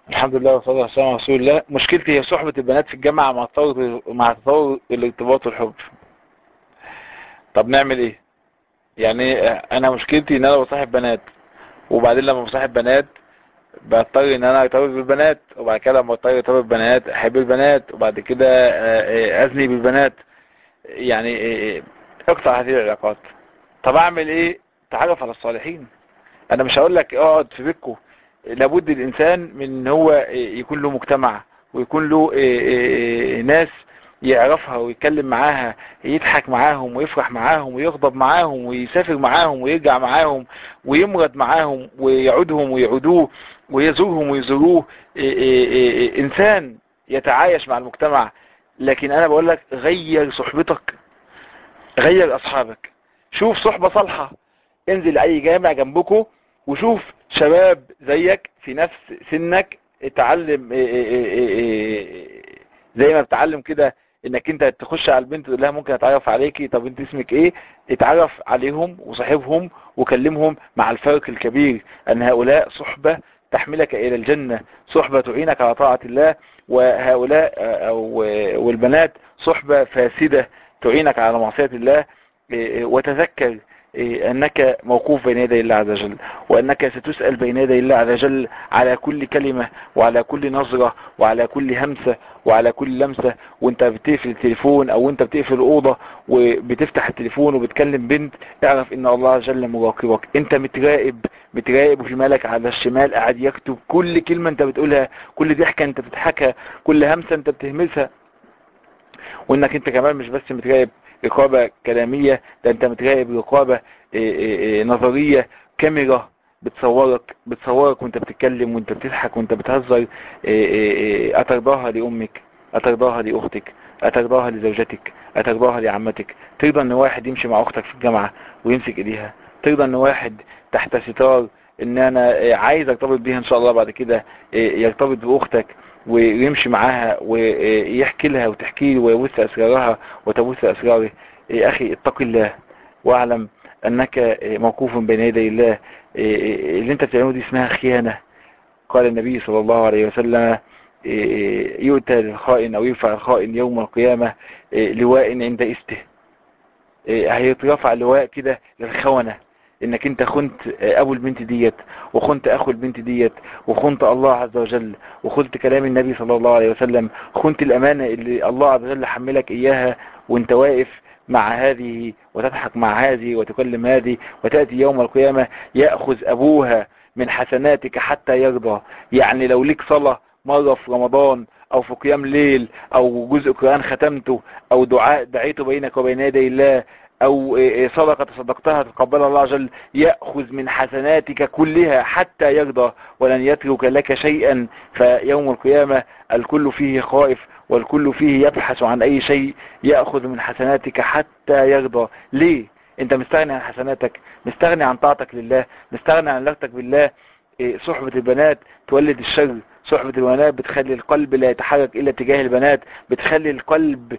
الحمد لله والصلاة والسلام على رسول الله مشكلتي هي صحبة البنات في الجامعة مع تطور مع تطور الارتباط والحب طب نعمل ايه يعني انا مشكلتي ان انا بصاحب بنات وبعدين لما بصاحب بنات بضطر ان انا ارتبط بالبنات وبعد كده لما اضطر ارتبط بالبنات احب البنات وبعد كده ازني بالبنات يعني اقطع هذه العلاقات طب اعمل ايه تعرف على الصالحين انا مش هقول لك اقعد في بيتكم لابد الانسان من ان هو يكون له مجتمع ويكون له ناس يعرفها ويتكلم معاها يضحك معاهم ويفرح معاهم ويغضب معاهم ويسافر معاهم ويرجع معاهم ويمرض معاهم ويعودهم ويعودوه ويزورهم ويزوروه انسان يتعايش مع المجتمع لكن انا بقول لك غير صحبتك غير اصحابك شوف صحبة صالحة انزل اي جامع جنبكم وشوف شباب زيك في نفس سنك اتعلم زي ما بتعلم كده انك انت تخش على البنت تقول لها ممكن اتعرف عليكي طب انت اسمك ايه اتعرف عليهم وصاحبهم وكلمهم مع الفرق الكبير ان هؤلاء صحبة تحملك الى الجنة صحبة تعينك على طاعة الله وهؤلاء او والبنات صحبة فاسدة تعينك على معصية الله وتذكر أنك موقوف بين يدي الله عز وجل وأنك ستسأل بين يدي الله عز وجل على كل كلمة وعلى كل نظرة وعلى كل همسة وعلى كل لمسة وانت بتقفل التليفون او انت بتقفل الأوضة وبتفتح التليفون وبتكلم بنت اعرف ان الله عز وجل مراقبك انت متراقب متراقب وفي مالك على الشمال قاعد يكتب كل كلمة انت بتقولها كل ضحكة انت بتضحكها كل همسة انت بتهمسها وانك انت كمان مش بس متراقب رقابة كلامية ده انت متراقب رقابة نظرية كاميرا بتصورك بتصورك وانت بتتكلم وانت بتضحك وانت بتهزر اترضاها لامك اترضاها لاختك اترضاها لزوجتك اترضاها لعمتك ترضى ان واحد يمشي مع اختك في الجامعة ويمسك ايديها ترضى ان واحد تحت ستار ان انا عايز ارتبط بيها ان شاء الله بعد كده يرتبط باختك ويمشي معاها ويحكي لها وتحكي له ويبث أسرارها وتبث أسراره أخي اتق الله واعلم أنك موقوف بين يدي الله اللي انت بتعمله دي اسمها خيانة قال النبي صلى الله عليه وسلم يؤتى للخائن أو يرفع الخائن يوم القيامة لواء عند استه هيترفع لواء كده للخونة انك انت خنت ابو البنت ديت وخنت اخو البنت ديت وخنت الله عز وجل وخنت كلام النبي صلى الله عليه وسلم خنت الامانة اللي الله عز وجل حملك اياها وانت واقف مع هذه وتضحك مع هذه وتكلم هذه وتأتي يوم القيامة يأخذ ابوها من حسناتك حتى يرضى يعني لو ليك صلاة مرة في رمضان او في قيام ليل او جزء قرآن ختمته او دعاء دعيته بينك وبين يدي الله او صدقة تصدقتها تقبلها الله عز وجل يأخذ من حسناتك كلها حتى يرضى ولن يترك لك شيئا فيوم القيامة الكل فيه خائف والكل فيه يبحث عن اي شيء يأخذ من حسناتك حتى يرضى ليه انت مستغني عن حسناتك مستغني عن طاعتك لله مستغني عن علاقتك بالله صحبة البنات تولد الشر صحبة البنات بتخلي القلب لا يتحرك إلا تجاه البنات بتخلي القلب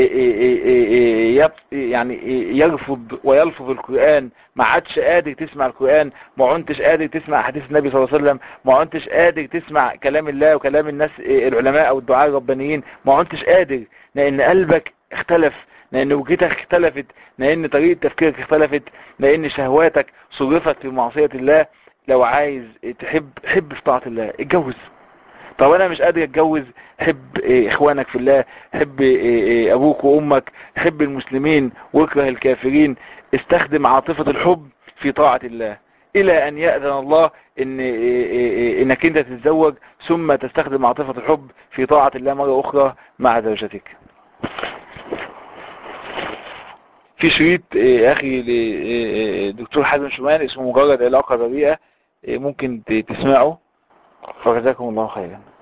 يعني يرفض ويلفظ القرآن ما عادش قادر تسمع القرآن ما عدتش قادر تسمع حديث النبي صلى الله عليه وسلم ما عدتش قادر تسمع كلام الله وكلام الناس العلماء أو الدعاء الربانيين ما عدتش قادر لأن قلبك اختلف لأن وجهتك اختلفت لأن طريقة تفكيرك اختلفت لأن شهواتك صرفت في معصية الله لو عايز تحب حب في طاعة الله اتجوز طب انا مش قادر اتجوز حب اخوانك في الله حب ابوك وامك حب المسلمين واكره الكافرين استخدم عاطفة الحب في طاعة الله الى ان يأذن الله ان انك انت تتزوج ثم تستخدم عاطفة الحب في طاعة الله مرة اخرى مع زوجتك في شريط اخي لدكتور حازم شومان اسمه مجرد علاقة بريئة ممكن تسمعه فجزاكم الله خيرا